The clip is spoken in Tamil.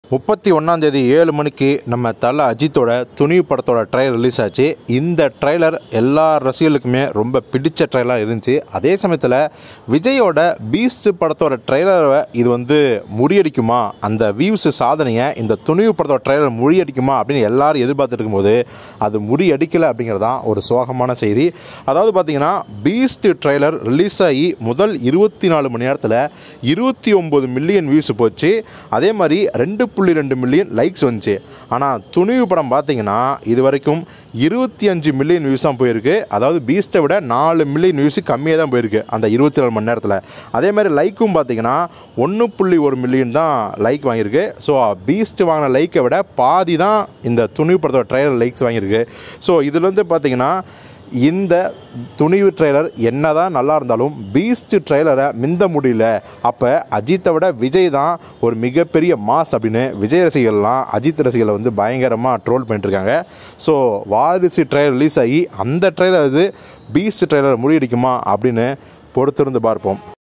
முப்பத்தி ஒன்றாந்தேதி ஏழு மணிக்கு நம்ம தல அஜித்தோட துணிவு படத்தோட ட்ரைலர் ரிலீஸ் ஆச்சு இந்த ட்ரைலர் எல்லா ரசிகர்களுக்குமே ரொம்ப பிடிச்ச ட்ரைலராக இருந்துச்சு அதே சமயத்தில் விஜயோட பீஸ்ட் படத்தோட ட்ரைலரை இது வந்து முறியடிக்குமா அந்த வியூஸ் சாதனையை இந்த துணிவு படத்தோட ட்ரைலர் முறியடிக்குமா அப்படின்னு எல்லாரும் எதிர்பார்த்துட்டு இருக்கும்போது அது முறியடிக்கலை அப்படிங்கிறது தான் ஒரு சோகமான செய்தி அதாவது பார்த்தீங்கன்னா பீஸ்ட் ட்ரைலர் ரிலீஸ் ஆகி முதல் இருபத்தி நாலு மணி நேரத்தில் இருபத்தி ஒம்பது மில்லியன் வியூஸ் போச்சு அதே மாதிரி ரெண்டு புள்ளி ரெண்டு மில்லியன் லைக்ஸ் வந்துச்சு ஆனால் துணிவு படம் பார்த்தீங்கன்னா இது வரைக்கும் இருபத்தி அஞ்சு மில்லியன் வியூஸ் தான் போயிருக்கு அதாவது பீஸ்ட்டை விட நாலு மில்லியன் வியூஸ் கம்மியாக தான் போயிருக்கு அந்த இருபத்தி நாலு மணி நேரத்தில் அதே மாதிரி லைக்கும் பார்த்தீங்கன்னா ஒன்று புள்ளி ஒரு மில்லியன் தான் லைக் வாங்கியிருக்கு ஸோ பீஸ்ட் வாங்கின லைக்கை விட பாதி தான் இந்த துணிவு படத்தோட ட்ரைலர் லைக்ஸ் வாங்கியிருக்கு ஸோ இதுலேருந்து பார்த்தீங்கன்னா இந்த துணிவு ட்ரெய்லர் என்ன தான் நல்லா இருந்தாலும் பீஸ்ட் ட்ரெய்லரை மிந்த முடியல அப்போ அஜித்தை விட விஜய் தான் ஒரு மிகப்பெரிய மாஸ் அப்படின்னு விஜய் ரசிகர்கள்லாம் அஜித் ரசிகர்களை வந்து பயங்கரமாக ட்ரோல் பண்ணிட்டுருக்காங்க ஸோ வாரிசு ட்ரெய்லர் ரிலீஸ் ஆகி அந்த ட்ரெய்லர் இது பீஸ்ட் ட்ரெய்லர் முறியடிக்குமா அப்படின்னு பொறுத்திருந்து பார்ப்போம்